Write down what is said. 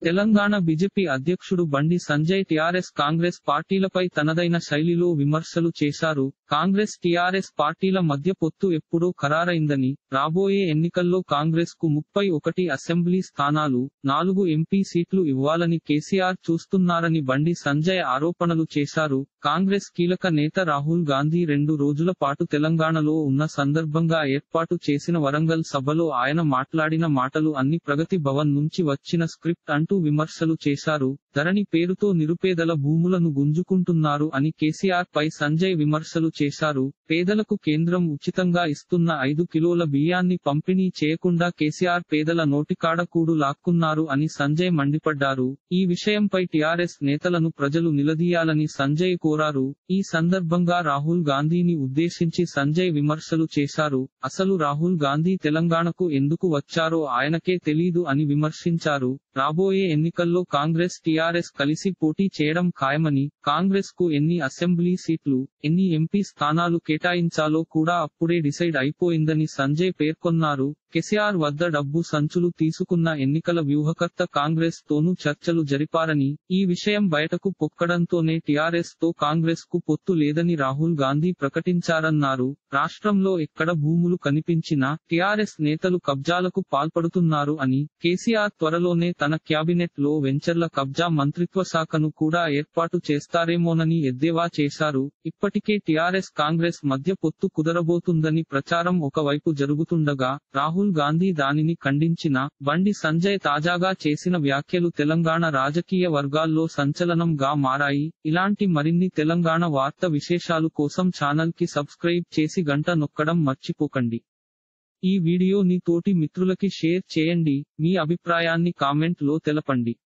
Telangana BJP అధ్యక్షుడు బండి Sanjay TRS Congress పార్టీలపై తనదైన శైలిలో విమర్శలు చేశారు కాంగ్రెస్ టీఆర్ఎస్ పార్టీల మధ్య పొత్తు ఎప్పుడో ఖరారైందని రాబోయే ఎన్నికల్లో కాంగ్రెస్ కు ముప్పై ఒకటి అసెంబ్లీ స్థానాలు నాలుగు ఎంపీ సీట్లు ఇవ్వాలని కేసీఆర్ చూస్తున్నారని బండి సంజయ్ ఆరోపణలు చేశారు కాంగ్రెస్ కీలక నేత రాహుల్ గాంధీ రెండు రోజుల పాటు తెలంగాణలో ఉన్న సందర్భంగా ఏర్పాటు చేసిన వరంగల్ సభలో ఆయన మాట్లాడిన మాటలు అన్ని ప్రగతి భవన్ నుంచి వచ్చిన స్క్రిప్ట్ అంటూ విమర్శలు చేశారు ధరణి పేరుతో నిరుపేదల భూములను గుంజుకుంటున్నారు అని కేసీఆర్ పై సంజయ్ విమర్శలు చేశారు పేదలకు కేంద్రం ఉచితంగా ఇస్తున్న ఐదు కిలోల బియ్యాన్ని పంపిణీ చేయకుండా కేసీఆర్ పేదల నోటికాడ కూడు లాక్కున్నారు అని సంజయ్ మండిపడ్డారు ఈ విషయంపై టీఆర్ఎస్ నేతలను ప్రజలు నిలదీయాలని సంజయ్ కోరారు ఈ సందర్భంగా రాహుల్ గాంధీని ఉద్దేశించి సంజయ్ విమర్శలు చేశారు అసలు రాహుల్ గాంధీ తెలంగాణకు ఎందుకు వచ్చారో ఆయనకే తెలీదు అని విమర్శించారు రాబోయే ఎన్నికల్లో కాంగ్రెస్ టీఆర్ఎస్ కలిసి పోటీ చేయడం ఖాయమని కాంగ్రెస్ కు ఎన్ని అసెంబ్లీ సీట్లు ఎన్ని ఎంపీ స్థానాలు కేటాయించాలో కూడా అప్పుడే డిసైడ్ అయిపోయిందని సంజయ్ పేర్కొన్నారు కెసిఆర్ వద్ద డబ్బు సంచులు తీసుకున్న ఎన్నికల వ్యూహకర్త కాంగ్రెస్ తోనూ చర్చలు జరిపారని ఈ విషయం బయటకు పొక్కడంతోనే టీఆర్ఎస్ తో కాంగ్రెస్ కు పొత్తు లేదని రాహుల్ గాంధీ ప్రకటించారన్నారు రాష్ట్రంలో ఎక్కడ భూములు కనిపించినా టీఆర్ఎస్ నేతలు కబ్జాలకు పాల్పడుతున్నారు అని కేసీఆర్ త్వరలోనే తన క్యాబినెట్ లో వెంచర్ల కబ్జా మంత్రిత్వ శాఖను కూడా ఏర్పాటు చేస్తారేమోనని ఎద్దేవా చేశారు ఇప్పటికే టీఆర్ఎస్ కాంగ్రెస్ మధ్య పొత్తు కుదరబోతుందని ప్రచారం ఒకవైపు జరుగుతుండగా రాహుల్ గాంధీ దానిని ఖండించిన బండి సంజయ్ తాజాగా చేసిన వ్యాఖ్యలు తెలంగాణ రాజకీయ వర్గాల్లో సంచలనంగా మారాయి ఇలాంటి మరిన్ని తెలంగాణ వార్త విశేషాలు కోసం ఛానల్ కి సబ్స్క్రైబ్ చేసి గంట నొక్కడం మర్చిపోకండి ఈ వీడియోని తోటి మిత్రులకి షేర్ చేయండి మీ అభిప్రాయాన్ని కామెంట్ లో తెలపండి